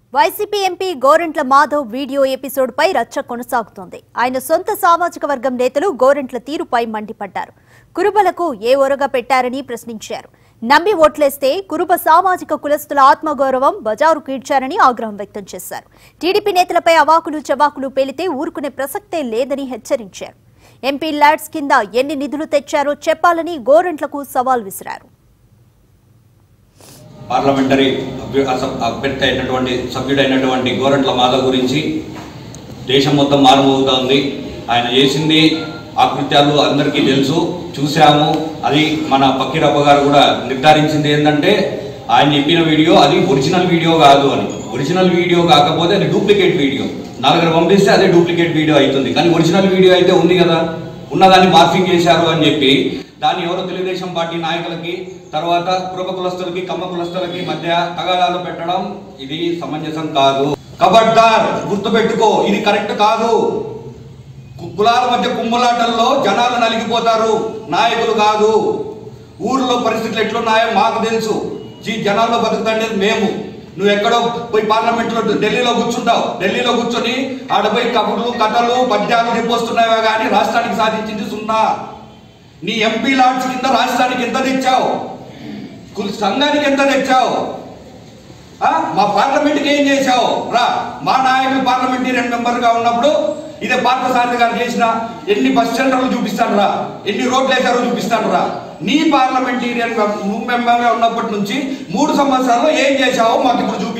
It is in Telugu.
YCP MP Gorantla Madhav video episode పై రచ్చ కొనసాగుతోంది ఆయన సొంత సామాజిక వర్గం నేతలు గోరెంట్ల తీరుపై మండిపడ్డారు కురుబలకు ఏ ఒరగా పెట్టారని ప్రశ్నించారు నమ్మి ఓట్లేస్తే కురుబ సామాజిక కులస్తుల ఆత్మగౌరవం బజారు కీడ్చారని ఆగ్రహం వ్యక్తం చేశారు టీడీపీ నేతలపై అవాకులు చవాకులు పేలితే ఊరుకునే ప్రసక్తే లేదని హెచ్చరించారు ఎంపీ ల్యాడ్స్ కింద ఎన్ని నిధులు తెచ్చారో చెప్పాలని గోరెంట్లకు సవాల్ విసిరారు పార్లమెంటరీ అభ్య- అస- అభ్యర్థి అయినటువంటి సభ్యుడైనటువంటి గోరంట్ల మాధవ్ గురించి దేశం మొత్తం మారుమోగుతోంది ఆయన చేసింది ఆకృత్యాలు అందరికీ తెలుసు చూసాము అది మన పక్కిరప్ప గారు కూడా నిర్ధారించింది ఏంటంటే ఆయన చెప్పిన వీడియో అది ఒరిజినల్ వీడియో కాదు అని ఒరిజినల్ వీడియో కాకపోతే అది డూప్లికేట్ వీడియో నలుగురు పంపిస్తే అదే డూప్లికేట్ వీడియో అవుతుంది కానీ ఒరిజినల్ వీడియో అయితే ఉంది కదా ఉన్నదాన్ని మార్ఫింగ్ చేశారు అని చెప్పి దాన్ని ఎవరో తెలుగుదేశం పార్టీ నాయకులకి తర్వాత కురబ కులస్తులకి కమ్మ కులస్తులకి మధ్య తగాదాలు పెట్టడం ఇది సమంజసం కాదు కబడ్దార్ గుర్తుపెట్టుకో ఇది కరెక్ట్ కాదు కు- కులాల మధ్య కుమ్ములాటల్లో జనాలు నలిగిపోతారు నాయకులు కాదు ఊర్లో పరిస్థితులు ఎట్లున్నాయో మాకు తెలుసు ఈ జనాల్లో బతుకుతాండేది మేము నువ్వు ఎక్కడో పోయి పార్లమెంట్లో ఢిల్లీలో కూర్చుంటావు ఢిల్లీలో కూర్చొని ఆడ పోయి కబుర్లు కథలు పద్యాలు చెప్పొస్తున్నావా కానీ రాష్ట్రానికి సాధించింది సున్నా నీ ఎంపీ లాడ్స్ కింద రాష్ట్రానికి ఎంత తెచ్చావు కుల సంఘానికి ఎంత తెచ్చావు ఆ? మా పార్లమెంట్కి ఏం చేశావు రా మా నాయకులు పార్లమెంటేరియన్ మెంబర్గా ఉన్నప్పుడు ఇదే పార్థసారథి గారు చేసిన ఎన్ని బస్ సెంటర్లు చూపిస్తాను రా ఎన్ని రోడ్లు వేశారో చూపిస్తాను రా నీ పార్లమెంటేరియన్ మెంబర్గా ఉన్నప్పటి నుంచి మూడు సంవత్సరాల్లో ఏం చేశావో మాకు ఇప్పుడు చూపి